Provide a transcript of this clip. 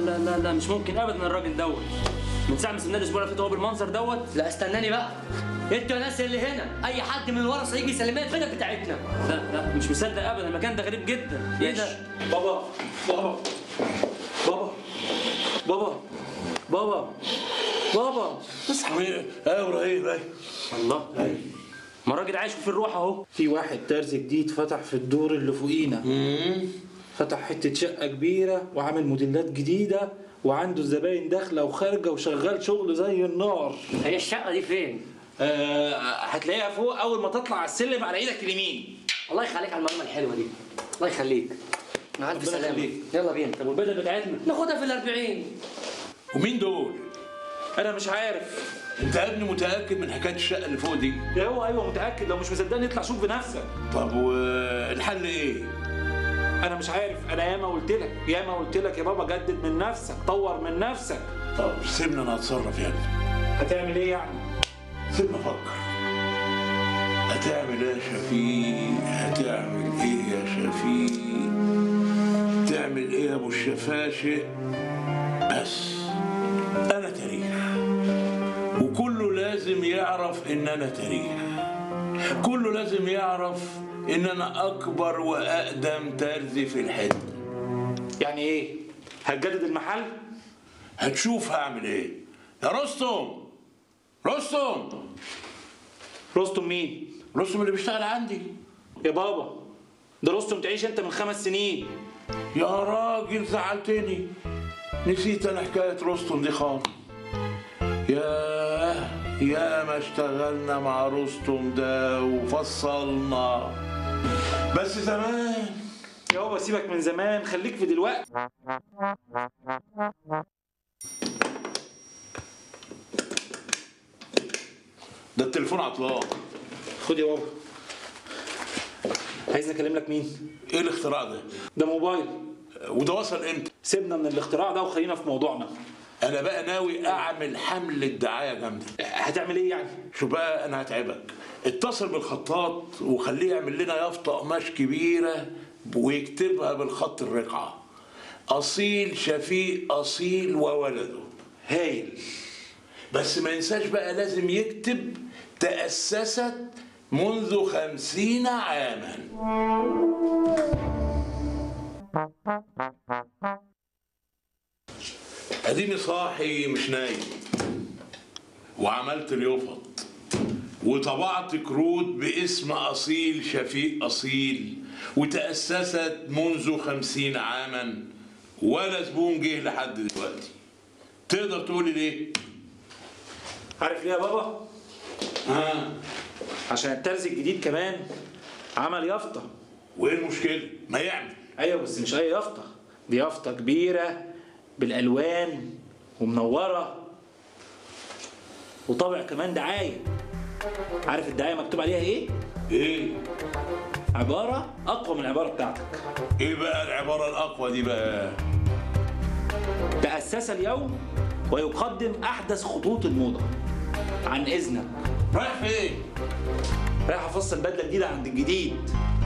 لا لا لا مش ممكن ابدا الراجل دوت من ساعه ما سيبناه الاسبوع اللي فات هو بالمنظر دوت لا استناني بقى انتوا يا ناس اللي هنا اي حد من ورا هيجي يسلمنا الفدا بتاعتنا لا لا مش مصدق ابدا المكان ده غريب جدا ايه ده بابا بابا بابا بابا بابا بابا اصحى ايه يا ابراهيم ايه الله ما الراجل عايش في الروح اهو في واحد ترز جديد فتح في الدور اللي فوقينا فتح حتة شقة كبيرة وعامل موديلات جديدة وعنده الزباين داخلة وخارجة وشغال شغل زي النار هي الشقه دي فين آه هتلاقيها فوق أول ما تطلع على السلم على إيدك اليمين الله يخليك على المعلومه الحلوه دي الله يخليك مع الف ربنا سلامه يخليك. يلا بينا طب والبدل بتاعتنا ناخدها في الأربعين ومين دول؟ أنا مش عارف انت يا ابني متاكد من حكايه الشقه اللي فوق دي؟ يا هو أيوه متأكد لو مش مصدقني اطلع شوف بنفسك طب والحل ايه؟ أنا مش عارف أنا ياما قلت لك ياما قلت لك يا بابا جدد من نفسك طور من نفسك طب سيبنا انا اتصرف يا ابني هتعمل إيه يعني؟ سيبنا افكر هتعمل ايه يا شفيق؟ هتعمل ايه يا شفيق؟ تعمل ايه يا ابو الشفاشق؟ بس انا تاريخ وكله لازم يعرف ان انا تاريخ كله لازم يعرف ان انا اكبر واقدم ترزي في الحته يعني إيه؟ هتجدد المحل؟ هتشوف هعمل ايه يا رستم رستم رستم مين؟ رستم اللي بيشتغل عندي يا بابا ده رستم تعيش انت من خمس سنين يا راجل زعلتني نسيت انا حكايه رستم دي خالص يا يا ما اشتغلنا مع رستم ده وفصلنا بس زمان يا بابا سيبك من زمان خليك في دلوقتي ده التليفون عطلان خد يا بابا عايزني اكلم لك مين؟ ايه الاختراع ده ده موبايل وده وصل امتى سيبنا من الاختراع ده وخلينا في موضوعنا انا بقى ناوي اعمل حمله دعايه جامده هتعمل ايه يعني؟ شوف بقى انا هتعبك اتصل بالخطاط وخليه يعمل لنا يافطه قماش كبيره ويكتبها بالخط الرقعه اصيل شفيق اصيل وولده هايل بس ما ينساش بقى لازم يكتب تأسست منذ خمسين عاما اديني صاحي مش نايم وعملت اليوفط وطبعت كروت باسم أصيل شفيق أصيل وتأسست منذ خمسين عاما ولا زبون جه لحد دلوقتي تقدر تقولي ليه؟ عارف ليه يا بابا؟ ها عشان الترز الجديد كمان عمل يافطة وايه المشكلة؟ ما يعمل ايوه بس مش اي يافطة دي يافطة كبيرة بالالوان ومنورة وطابع كمان دعاية عارف الدعاية مكتوب عليها ايه؟ ايه؟ عبارة أقوى من العبارة بتاعتك ايه بقى العبارة الأقوى دي بقى؟ تأسس اليوم ويقدم أحدث خطوط الموضة عن إذنك رايح فين؟ رايح أفصل بدلة جديدة عند الجديد